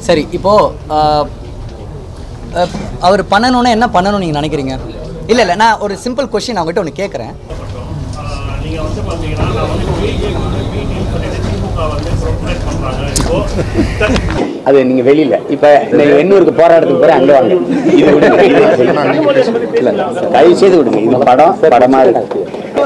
சரி இப்போது அவர் பண்ணணும்னா என்ன பண்ணணும்னு நீங்கள் நினைக்கிறீங்க இல்லை இல்லை நான் ஒரு சிம்பிள் கொஷின் அவங்ககிட்ட ஒன்று கேட்குறேன் நீங்கள் வந்து பார்த்தீங்கன்னா நான் வந்து பிஜேபி வந்து பிடின்னு சொல்லிட்டு திமுக வந்து ப்ரொமோட் பண்ணுறாங்க இப்போ அது நீங்க வெளியில இப்ப இந்த எண்ணூருக்கு போராட்டத்துக்கு போய் அங்க வாங்க இது விடுங்க இது இல்ல தயவு செய்து விடுங்க இது படம் படமா இருக்கு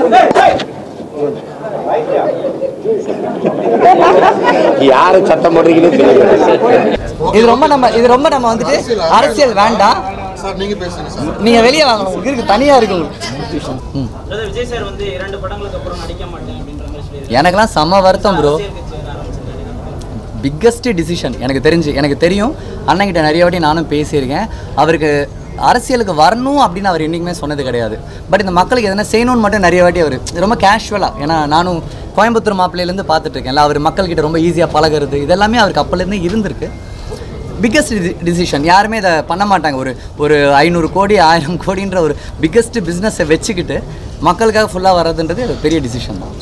யாரு சத்தம் போடுறீங்கன்னு தெரியல இது ரொம்ப நம்ம இது ரொம்ப நம்ம வந்துட்டு அரசியல் வேண்டாம் சார் நீங்க பேசுங்க சார் நீங்கள் வெளியே வாங்க உங்களுக்கு இருக்கு தனியாக இருக்கு உங்களுக்கு ம் அதாவது விஜய் சார் வந்து இரண்டு படங்களுக்கு அப்புறம் நடிக்க மாட்டேன் அப்படின்ற மாதிரி சொல்லியிருக்காரு எனக்கெல்லாம் செம்ம வருத்தம் ப்ரோ அரசியல் கட்சி வர ஆரம்பிச்சிருக்காரு பிக்கஸ்ட் டிசிஷன் எனக்கு தெரிஞ்சு எனக்கு தெரியும் அண்ணன்கிட்ட நிறைய வாட்டி நானும் பேசியிருக்கேன் அவருக்கு அரசியலுக்கு வரணும் அப்படின்னு அவர் என்றைக்குமே சொன்னது கிடையாது பட் இந்த மக்களுக்கு எதனா செய்யணும்னு மட்டும் நிறைய வாட்டி அவர் ரொம்ப கேஷுவலாக ஏன்னா நானும் கோயம்புத்தூர் மாப்பிள்ளையிலேருந்து பார்த்துட்டு இருக்கேன்ல அவர் மக்கள்கிட்ட ரொம்ப ஈஸியாக பழகுறது இதெல்லாமே அவருக்கு அப்போலேருந்து இருந்திருக்கு பிக்கஸ்ட் டிசிஷன் யாருமே இதை பண்ண மாட்டாங்க ஒரு ஒரு ஐநூறு கோடி ஆயிரம் கோடின்ற ஒரு பிக்கஸ்ட் பிஸ்னஸை வச்சுக்கிட்டு மக்களுக்காக ஃபுல்லாக வர்றதுன்றது ஒரு பெரிய டிசிஷன் தான்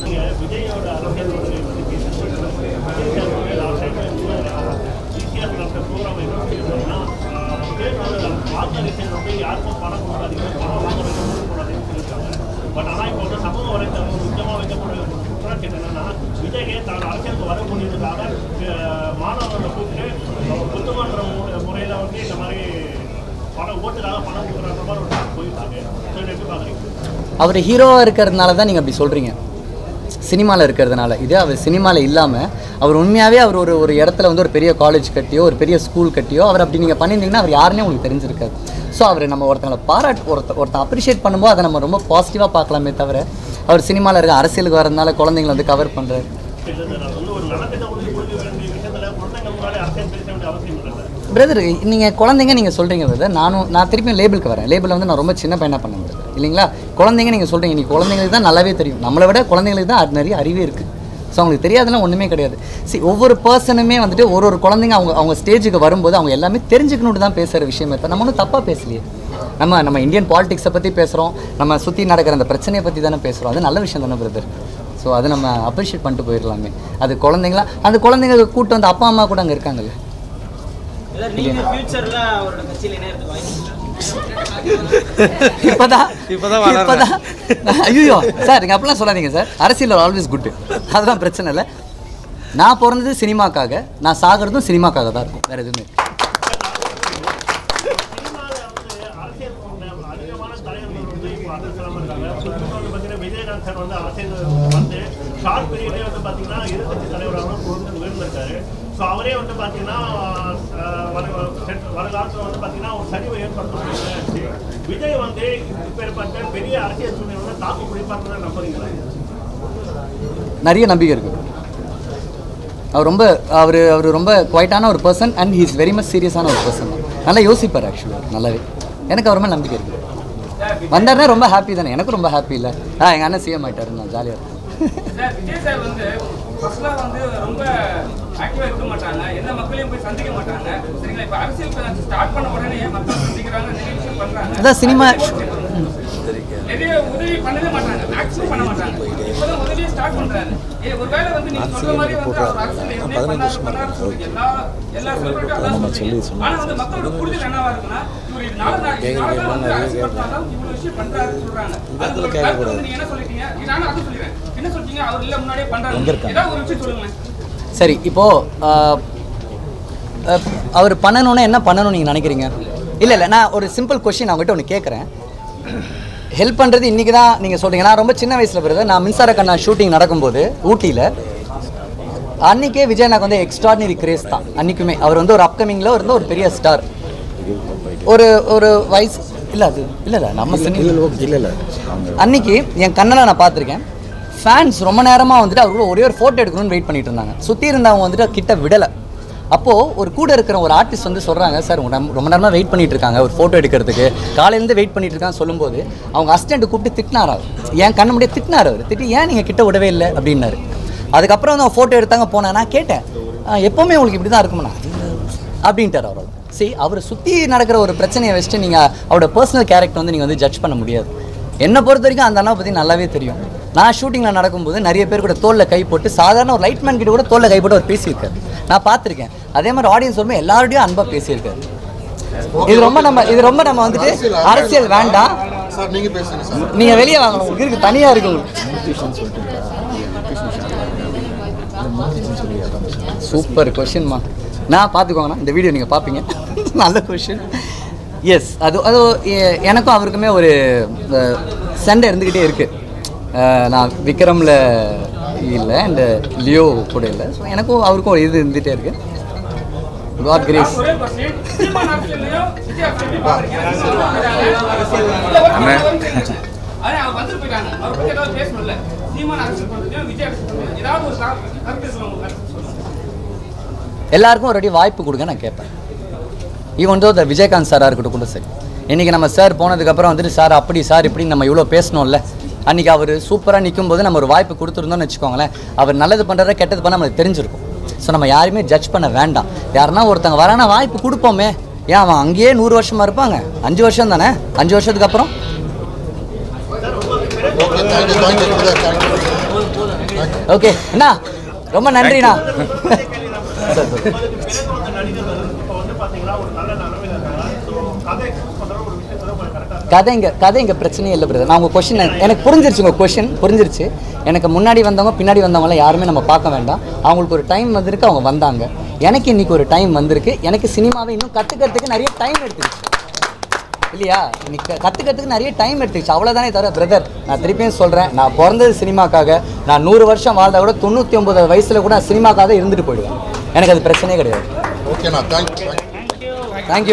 பட் ஆனால் இப்போ வந்து சமூக வலைத்தளம் முக்கியமாக வைக்கக்கூடிய ஒரு குற்றச்சாட்டு என்னன்னா விஜய் தான் அரசியலுக்கு வர முடியறதுக்காக அஹ், மாணவர்களை கூப்பிட்டு புத்துமன்ற முறையில் வந்து இந்த மாதிரி பணம் ஓட்டுக்காக பணம் கொடுக்குற மாதிரி ஒரு டாக் போயிட்டு இருக்கு ஸோ இதை எப்படி பார்க்குறீங்க அவர் ஹீரோவாக இருக்கிறதுனால தான் நீங்கள் அப்படி சொல்கிறீங்க சினிமாவில் இருக்கிறதுனால இதே அவர் சினிமாவில் இல்லாமல் அவர் உண்மையாகவே அவர் ஒரு ஒரு இடத்துல வந்து ஒரு பெரிய காலேஜ் கட்டியோ ஒரு பெரிய ஸ்கூல் கட்டியோ அவர் அப்படி நீங்கள் பண்ணியிருந்தீங்கன்னா அவர் யாருன்னே உங்களுக்கு தெரிஞ்சிருக்காது ஸோ அவர் நம்ம ஒருத்தங்களை பாராட் ஒருத்த ஒருத்தன் அப்ரிஷியேட் பண்ணும்போது அதை நம்ம ரொம்ப பாசிட்டிவாக பார்க்கலாமே தவிர அவர் சினிமாவில் இருக்க அரசியலுக்கு வரதுனால குழந்தைங்களை வந்து கவர் பண்ணுறாரு இல்லை நான் வந்து ஒரு நலத்திட்ட உறுதி கொடுக்க வேண்டிய விஷயத்தில் குழந்தைங்க முன்னாடி அரசியல் பேச வேண்டிய அவசியம் இல்லை பிரதர் நீங்கள் குழந்தைங்க நீங்கள் சொல்கிறீங்க பிரதர் நானும் நான் திருப்பியும் லேபிளுக்கு வரேன் லேபிள் வந்து நான் ரொம்ப சின்ன பையனாக பண்ணேன் பிரதர் இல்லைங்களா குழந்தைங்க நீங்கள் சொல்கிறீங்க நீ குழந்தைங்களுக்கு தான் நல்லாவே தெரியும் நம்மளை விட குழந்தைங்களுக்கு தான் அது நிறைய அறிவே இருக்குது ஸோ அவங்களுக்கு தெரியாதுலாம் ஒன்றுமே கிடையாது சரி ஒவ்வொரு பர்சனுமே வந்துட்டு ஒரு ஒரு குழந்தைங்க அவங்க அவங்க ஸ்டேஜுக்கு வரும்போது அவங்க எல்லாமே தெரிஞ்சுக்கணுன்னு தான் பேசுகிற விஷயமே தவிர நம்ம ஒன்றும் தப்பாக பேசலையே நம்ம நம்ம இந்தியன் பாலிடிக்ஸை பற்றி பேசுகிறோம் நம்ம சுற்றி நடக்கிற அந்த பிரச்சனையை பற்றி தானே பேசுகிறோம் அது நல்ல விஷயம் தானே பிரதர் ஸோ அதை நம்ம அப்ரிஷியேட் பண்ணிட்டு போயிடலாமே அது குழந்தைங்களா அந்த குழந்தைங்க கூட்டு வந்து அப்பா அம்மா கூட அங்கே இருக்காங்கல்ல அதாவது நீங்க ஃபியூச்சர்ல அவரோட கட்சியில் இணையறதுக்கு வாய்ப்பு இருக்கா? இப்பதான் இப்பதான் ஐயோ சார் நீங்க அப்படிலாம் சொல்லாதீங்க சார் அரசியல் ஆல்வேஸ் குட் அதுதான் பிரச்சனை இல்லை நான் பிறந்தது சினிமாக்காக நான் சாகிறதும் சினிமாக்காக தான் இருக்கும் வேற எதுவுமே இல்லை. சினிமாவில் வந்து அரசியல் கொண்ட அதிகமான தலைவர்கள் வந்து இப்போ அரசியலாம இருக்காங்க குறிப்பிட்டு வந்து பார்த்தீங்கன்னா விஜயகாந்த் சார் வந்து அரசியல் வந்து ஷார்ட் பீரியட்லேயே வந்து பார்த்தீங்கன்னா எதிர்கட்சி தலைவராக வந்து உயர்ந்திருக்காரு ஸோ அவரே வந்து பார்த்தீங்கன்னா அஹ், வர செட்- வருங்காலத்தில் வந்து பார்த்தீங்கன்னா ஒரு சரிவை ஏற்படுத்த விஜய் வந்து இப்பேற்பட்ட பெரிய அரசியல் சூழ்நிலை தாக்கு பிடிப்பார்னு நம்புறீங்களா நிறைய நம்பிக்கை இருக்கு அவர் ரொம்ப அவர் அவர் ரொம்ப குவைட்டான ஒரு person and he is very much சீரியஸான ஒரு பர்சன் நல்லா யோசிப்பார் ஆக்சுவலாக நல்லாவே எனக்கு அவர் மேலே நம்பிக்கை இருக்கு வந்தாருன்னா ரொம்ப ஹாப்பி தானே எனக்கும் ரொம்ப ஹாப்பி இல்லை ஆ எங்கள் அண்ணன் சிஎம் ஆயிட்டாரு நான் ஜாலியாக இருக்கேன் சார் விஜய் சார் வந்து ஃபர்ஸ்ட்லாம் வந்து ரொம்ப ஆக்டிவாக இருக்க மாட்டாங்க எந்த மக்களையும் போய் சந்திக்க மாட்டாங்க சரிங்களா இப்போ அரசியல் ஸ்டார்ட் பண்ண உடனே மக்கள் சந்திக்கிறாங்க நிறைய விஷயம் பண்றாங்க அதான் சினிமா நிறைய உதவி பண்ணவே மாட்டாங்க மேக்ஸிமம் பண்ண மாட்டாங்க இப்போதான் உதவியே ஸ்டார்ட் பண்றாங்க ஏ ஒருவேளை வந்து நீங்க சொல்ற மாதிரி வந்து அவர் அரசியல் எப்படி பண்ணாரு பண்ணாரு சொல்றீங்க எல்லா எல்லா செலிபிரிட்டி அதான் சொல்றீங்க ஆனா வந்து மக்களோட புரிதல் என்னவா இருக்குன்னா இவர் இதனால நான் இதனால தான் வந்து அரசியல் பண்ணாலும் இவ்வளவு விஷயம் பண்றாருன்னு சொல்றாங்க அதுக்கு ஒரு கருத்து வந்து நீங்க என்ன சொல்லிட்டீங்க நானும் அதை சொல்லிடுறேன் என்ன சொல்றீங்க அவர் இல்ல முன்னாடியே பண்றாரு ஏதாவது ஒரு விஷயம் சொல்லுங்களேன் சரி இப்போது அவர் பண்ணணும்னா என்ன பண்ணணும்னு நீங்கள் நினைக்கிறீங்க இல்லை இல்லை நான் ஒரு சிம்பிள் கொஷின் அவங்ககிட்ட ஒன்று கேட்குறேன் ஹெல்ப் பண்ணுறது இன்றைக்கி தான் நீங்கள் சொல்கிறீங்க நான் ரொம்ப சின்ன வயசில் பிறகு நான் மின்சார கண்ணா ஷூட்டிங் நடக்கும்போது ஊட்டியில் அன்றைக்கே விஜயனாக்கு வந்து எக்ஸ்ட்ராடினரி கிரேஸ் தான் அன்றைக்குமே அவர் வந்து ஒரு அப்கமிங்கில் வந்து ஒரு பெரிய ஸ்டார் ஒரு ஒரு வயசு இல்லை அது இல்லை இல்லை நம்ம சினி அன்னைக்கு என் கண்ணனை நான் பார்த்துருக்கேன் ஃபேன்ஸ் ரொம்ப நேரமாக வந்துட்டு அவரோட ஒரே ஒரு ஃபோட்டோ எடுக்கணும்னு வெயிட் பண்ணிட்டு இருந்தாங்க சுற்றி இருந்தவங்க வந்துட்டு கிட்ட விடலை அப்போது ஒரு கூட இருக்கிற ஒரு ஆர்டிஸ்ட் வந்து சொல்கிறாங்க சார் உங்க நம்ம ரொம்ப நேரமாக வெயிட் பண்ணிட்டு இருக்காங்க ஒரு ஃபோட்டோ எடுக்கிறதுக்கு காலையிலேருந்து வெயிட் பண்ணிட்டு இருக்கான்னு சொல்லும்போது அவங்க அசிஸ்டண்ட் கூப்பிட்டு திட்டினார் அவர் என் கண்ணு முடியே திட்டினார் அவர் திட்டி ஏன் நீங்கள் கிட்ட விடவே இல்லை அப்படின்னாரு அதுக்கப்புறம் வந்து ஃபோட்டோ எடுத்தாங்க போனேன் நான் கேட்டேன் "ஆ, எப்போவுமே உங்களுக்கு இப்படி தான் இருக்குமா அப்படின்ட்டார் அவர் சரி அவரை சுற்றி நடக்கிற ஒரு பிரச்சனையை வச்சுட்டு நீங்கள் அவரோட பர்சனல் கேரக்டர் வந்து நீங்கள் வந்து ஜட்ஜ் பண்ண முடியாது என்னை பொறுத்த வரைக்கும் அந்த அண்ணா பற்றி நல்லாவே தெரியும் நான் ஷூட்டிங்கில் நடக்கும்போது நிறைய பேர் கூட தோளில் கை போட்டு சாதாரண ஒரு லைட்மேன் கிட்ட கூட தோளில் கை போட்டு அவர் பேசியிருக்காரு நான் பார்த்துருக்கேன் அதே மாதிரி ஆடியன்ஸ் வரும்போது எல்லாரோடையும் அன்பாக பேசியிருக்காரு இது ரொம்ப நம்ம இது ரொம்ப நம்ம வந்துட்டு அரசியல் வேண்டாம் சார் நீங்க பேசுங்க சார் நீங்க வெளியே வாங்கணும் உங்களுக்கு இருக்கு தனியா இருக்கு உங்களுக்கு சூப்பர் கொஷின்மா நான் பார்த்துக்கோங்கண்ணா இந்த வீடியோ நீங்கள் பார்ப்பீங்க நல்ல கொஷின் எஸ் அது அது எ- எனக்கும் அவருக்குமே ஒரு அஹ், சண்டை இருந்துக்கிட்டே இருக்குது நான் விக்ரமில் இல்லை அண்டு லியோ கூட இல்லை ஸோ எனக்கும் அவருக்கும் ஒரு இது இருந்துகிட்டே இருக்குது காட் கிரேஸ் ஒரே question. சீமான் அரசியல்லையும் விஜய் அரசியலையும் பாக்குறீங்க. இல்ல, ஒரு நிமிஷம் வந்து- அதான் அவங்க வந்துட்டு போயிட்டாங்க. அவரை பத்தி ஏதாவது பேசணும்ல? சீமான் அரசியல் பண்றதையும், விஜய் அரசியல் பண்றதையும் ஏதாவது ஒரு கருத்து கருத்து சொல்லுங்க, கருத்து சொல்லுங்க. எல்லாருக்கும் ஒரு வாட்டி வாய்ப்பு கொடுங்க நான் கேட்பேன் ஈவன் தோ த விஜயகாந்த் சாராக இருக்கட்டும் கூட சரி இன்றைக்கி நம்ம சார் போனதுக்கப்புறம் வந்துட்டு சார் அப்படி சார் இப்படி நம்ம இவ்வளோ பேசணும்ல அன்றைக்கி அவர் சூப்பராக நிற்கும் போது நம்ம ஒரு வாய்ப்பு கொடுத்துருந்தோம்னு வச்சுக்கோங்களேன் அவர் நல்லது பண்ணுறத கெட்டது பண்ண நம்மளுக்கு தெரிஞ்சிருக்கும் ஸோ நம்ம யாரையுமே ஜட்ஜ் பண்ண வேண்டாம் யாருன்னா ஒருத்தங்க வரானா வாய்ப்பு கொடுப்போமே ஏன் அவன் அங்கேயே நூறு வருஷமா இருப்பாங்க அஞ்சு வருஷம் தானே அஞ்சு வருஷத்துக்கு அப்புறம் okay thank you thank you brother thank you okay என்ன ரொம்ப நன்றிண்ணா சார் சார் பேசுவாங்க நடிகர்கள் இப்போ வந்து பார்த்தீங்கன்னா ஒரு நல்ல நிலமையில இருக்காங்க ஸோ கதை பண்ணுற ஒரு விஷயத்துல கொஞ்சம் கரெக்டாக கதை இங்கே கதை இங்கே பிரச்சனையே இல்லை பிரதர் நான் உங்கள் கொஷின் எனக்கு புரிஞ்சிருச்சு உங்கள் கொஷின் புரிஞ்சிருச்சு எனக்கு முன்னாடி வந்தவங்க பின்னாடி வந்தவங்களாம் யாருமே நம்ம பார்க்க வேண்டாம் அவங்களுக்கு ஒரு டைம் வந்திருக்கு அவங்க வந்தாங்க எனக்கு இன்னைக்கு ஒரு டைம் வந்திருக்கு எனக்கு சினிமாவை இன்னும் கற்றுக்கிறதுக்கு நிறைய டைம் எடுத்துக்கிச்சு இல்லையா இன்னைக்கு கற்றுக்கிறதுக்கு நிறைய டைம் எடுத்துக்கிச்சு அவ்வளோதானே தவிர பிரதர் நான் திருப்பியும் சொல்கிறேன் நான் பிறந்தது சினிமாக்காக நான் நூறு வருஷம் வாழ்ந்தா கூட தொண்ணூற்றி ஒம்பது வயசில் கூட நான் சினிமாக்காக இருந்துட்டு போயிடுவேன் எனக்கு அது பிரச்சனையே கிடையாது ஓகேண்ணா தேங்க்யூ தேங்க்யூ